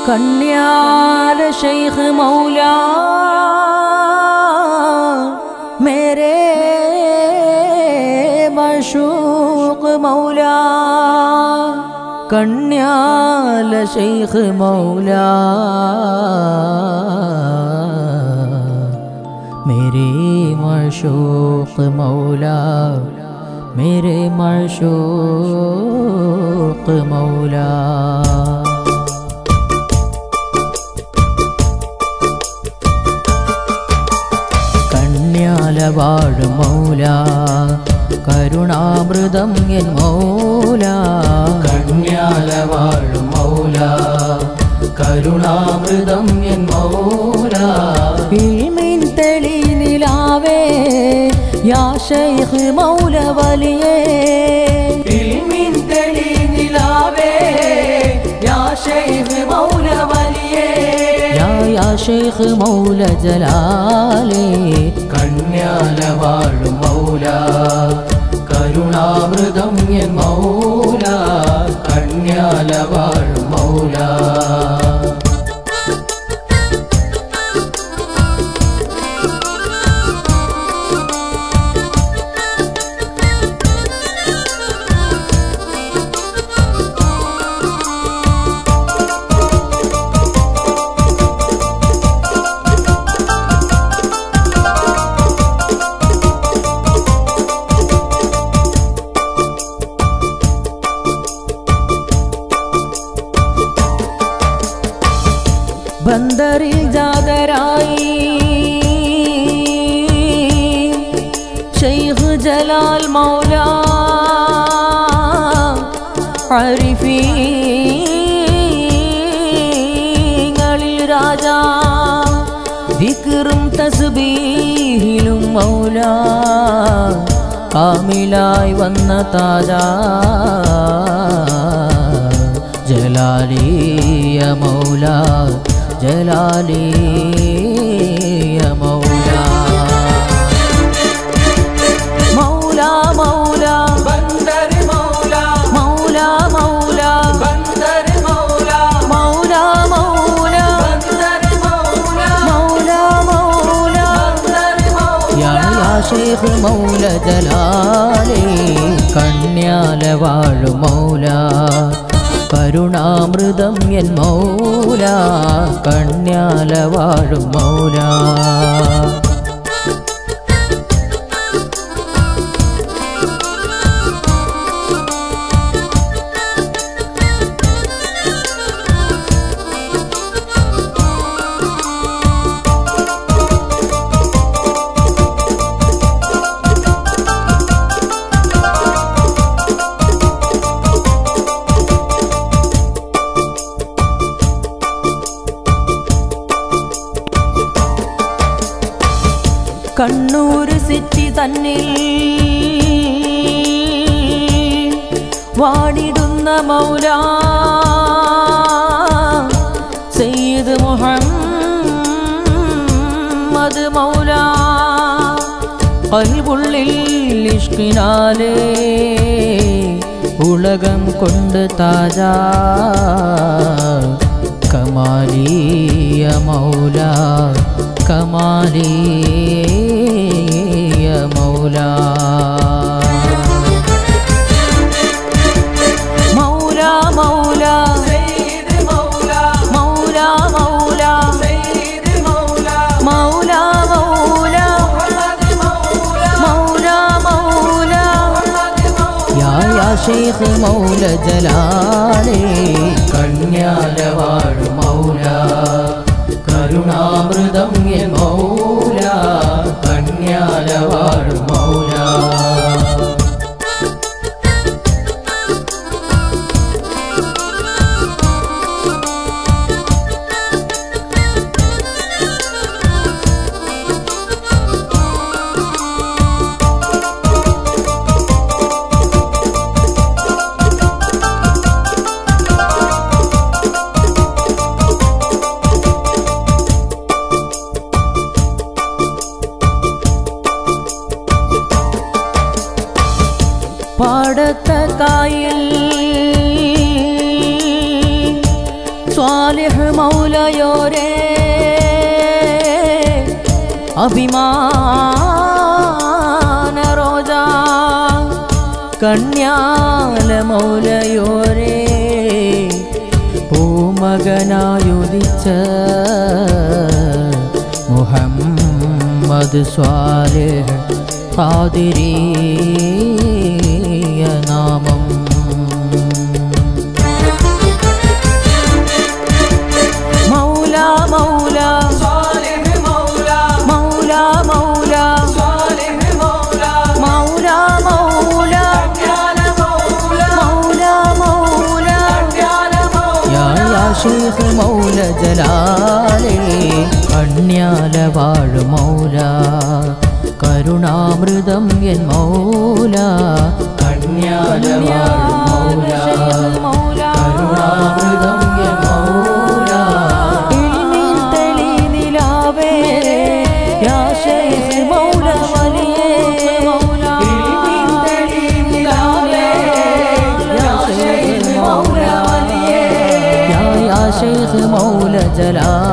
कन्याल शेख मौला मेरे मशूक मौला कन्याल शेख मौला मेरे मशूक मौला मेरे मशूक मौला കണ്യാല വാഴും മൗല കരുണാമൃതം എൻ മൗല കണ്യാല വാഴും മൗല കരുണാമൃതം എൻ മൗല ഇൽമിൻ തെളി നിലാവേ യാ ശൈഖ് മൗല വലിയേ ഇൽമിൻ തെളി നിലാവേ യാ ശൈഖ് മൗല വലിയേ യാ യാ ശൈഖ് മൗല ജലാലേ കണ്യാല വാഴും മൗല കരുണാമൃതം എൻ മൗല കണ്യാല വാഴും മൗല ബന്ദറിൽ ജാതരായി ഷെയ്ഖ് ജലാൽ മൗല അരിഫീങ്ങളിൽ രാജ വിക്റും തസ്ബീഹിലും മൗല കാമിലായി വന്ന താജ ജലാലിയ മൗല ജലാലിയ മൗല മൗല മൗല ബന്ദർ മൗല മൗല മൗല ബന്ദർ മൗല മൗല മൗല ബന്ദർ മൗല മൗല മൗല ബന്ദർ മൗല യാ യാ ശൈഖ് മൗല ജലാലേ കണ്യാല വാഴു മൗല കരുണാമൃതം എൻ മൗല കണ്യാല വാഴും മൗല കണ്ണൂർ സിറ്റി തന്നിൽ വാണിടുന്ന മൗല സയ്യിദ് മുഹമ്മദ് മൗല കൽവുള്ളിൽ ഇഷ്കിനാലേ ഉലകം കൊണ്ട് താജ കമാലിയ മൗല കമാലിയ മൗല മൗല മൗല സയ്യിദ് മൗല മൗല മൗല സയ്യിദ് മൗല മൗല മൗല മുഹമ്മദ് മൗല മൗല മൗല മുഹമ്മദ് മൗല യാ യാ ശൈഖ് മൗല ജലാലേ കണ്യാല വാഴും മൗല കരുണാമൃതം എൻ മൗല കണ്യാല വാഴും മൗല യാ സ്വാലിഹ് മൗലയോരേ അഭിമാന റോജ കന്യാല മൗലയോരേ പൂമകനായുദിച്ച മുഹമ്മദ് സ്വാലിഹ് ഖാദിരീയ നാമം മൗല മൗല സാലിഹ് മൗല മൗല മൗല സാലിഹ് മൗല മൗല മൗല കണ്യാല മൗല മൗല മൗല കണ്യാല മൗല യാ യാ ശൈഖ് മൗല ജലാലേ കണ്യാല വാഴ് മൗല കരുണാമൃതം എൻ മൗല കണ്യാല വാഴ് മൗല കരുണാമൃതം എൻ മൗല ഇൽമിൻ തെളിനിലാവേ യാ ശൈഖ് മൗല വലിയേ ഇൽമിൻ തെളിനിലാവേ യാ ശൈഖ് മൗല വലിയേ യാ യാ ശൈഖ് മൗല ജലാ